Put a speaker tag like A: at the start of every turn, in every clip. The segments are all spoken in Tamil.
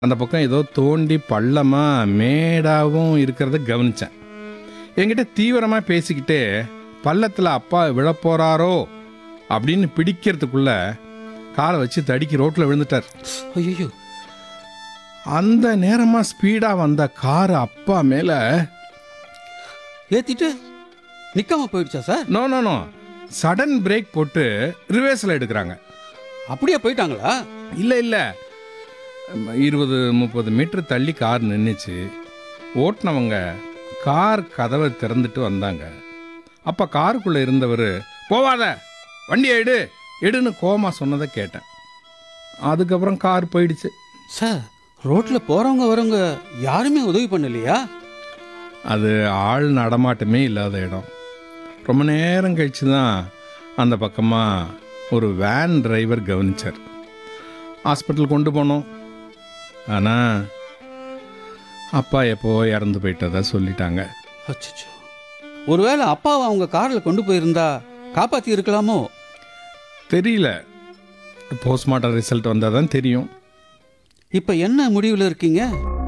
A: அந்த பக்கம் ஏதோ தோண்டி பள்ளமாக மேடாகவும் இருக்கிறத கவனித்தேன் என்கிட்ட தீவிரமாக பேசிக்கிட்டே பள்ளத்தில் அப்பா விழப்போறாரோ அப்படின்னு பிடிக்கிறதுக்குள்ள காலை வச்சு தடிக்கி ரோட்டில் விழுந்துட்டார்
B: ஐயோ
A: அந்த நேரமாக ஸ்பீடாக வந்த கார் அப்பா மேலே
B: ஏத்திட்டு நிக்காம போயிடுச்சா sir
A: no no no sudden brake போட்டு ரிவேர்ஸில் எடுக்கிறாங்க
B: அப்படியே போயிட்டாங்களா
A: இல்லை இல்லை இருபது முப்பது மீட்டர் தள்ளி கார் நின்றுச்சு ஓட்டுனவங்க கார் கதவை திறந்துட்டு வந்தாங்க அப்போ காருக்குள்ளே இருந்தவர் போவாத வண்டியை எடு எடுன்னு கோமா சொன்னதை கேட்டேன் அதுக்கப்புறம் கார் போயிடுச்சு
B: சார் ரோட்ல போறவங்க வரவங்க யாருமே உதவி பண்ணலையா
A: அது ஆள் நடமாட்டமே இல்லாத இடம் ரொம்ப நேரம் கழிச்சு தான் அந்த பக்கமாக ஒரு வேன் டிரைவர் கவனிச்சார் ஹாஸ்பிட்டல் கொண்டு போனோம் ஆனால் அப்பா எப்போ இறந்து போயிட்டதா சொல்லிட்டாங்க
B: அச்சச்சோ ஒருவேளை அப்பாவை அவங்க கார்ல கொண்டு போயிருந்தா காப்பாத்தி இருக்கலாமோ
A: தெரியல போஸ்ட்மார்ட்டம் ரிசல்ட் வந்தால் தான் தெரியும்
B: இப்ப என்ன முடிவுல இருக்கீங்க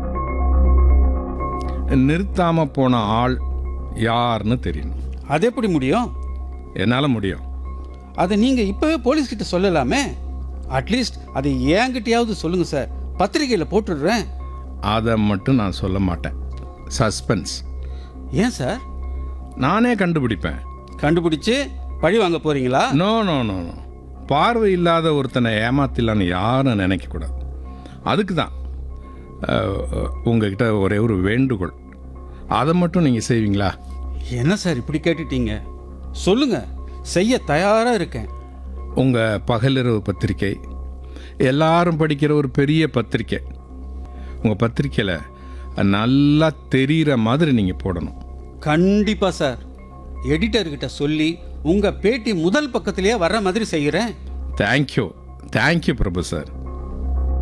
A: நிறுத்தாமல் போன ஆள் யாருன்னு தெரியணும்
B: அது எப்படி முடியும்
A: என்னால் முடியும்
B: அதை நீங்க இப்பவே போலீஸ் கிட்ட சொல்லலாமே அட்லீஸ்ட் அதை என்கிட்டயாவது சொல்லுங்க சார் பத்திரிகையில போட்டுடுறேன்
A: அதை மட்டும் நான் சொல்ல மாட்டேன் சஸ்பென்ஸ்
B: ஏன் சார்
A: நானே கண்டுபிடிப்பேன்
B: கண்டுபிடிச்சு பழி வாங்க போறீங்களா
A: நோ நோ நோ நோ பார்வை இல்லாத ஒருத்தனை ஏமாத்திடலான்னு யாரும் நினைக்கக்கூடாது அதுக்கு தான் அஹ், உங்ககிட்ட ஒரே ஒரு வேண்டுகோள் அதை மட்டும் நீங்கள் செய்வீங்களா
B: என்ன சார் இப்படி கேட்டுட்டீங்க சொல்லுங்க செய்ய தயாரா இருக்கேன்
A: உங்கள் பகலிரவு பத்திரிக்கை எல்லாரும் படிக்கிற ஒரு பெரிய பத்திரிக்கை உங்கள் பத்திரிக்கையில் நல்லா தெரிகிற மாதிரி நீங்கள் போடணும்
B: கண்டிப்பா சார் எடிட்டர்கிட்ட சொல்லி உங்க பேட்டி முதல் பக்கத்திலேயே வர்ற மாதிரி செய்கிறேன்
A: தேங்க்யூ தேங்க்யூ பிரபு சார்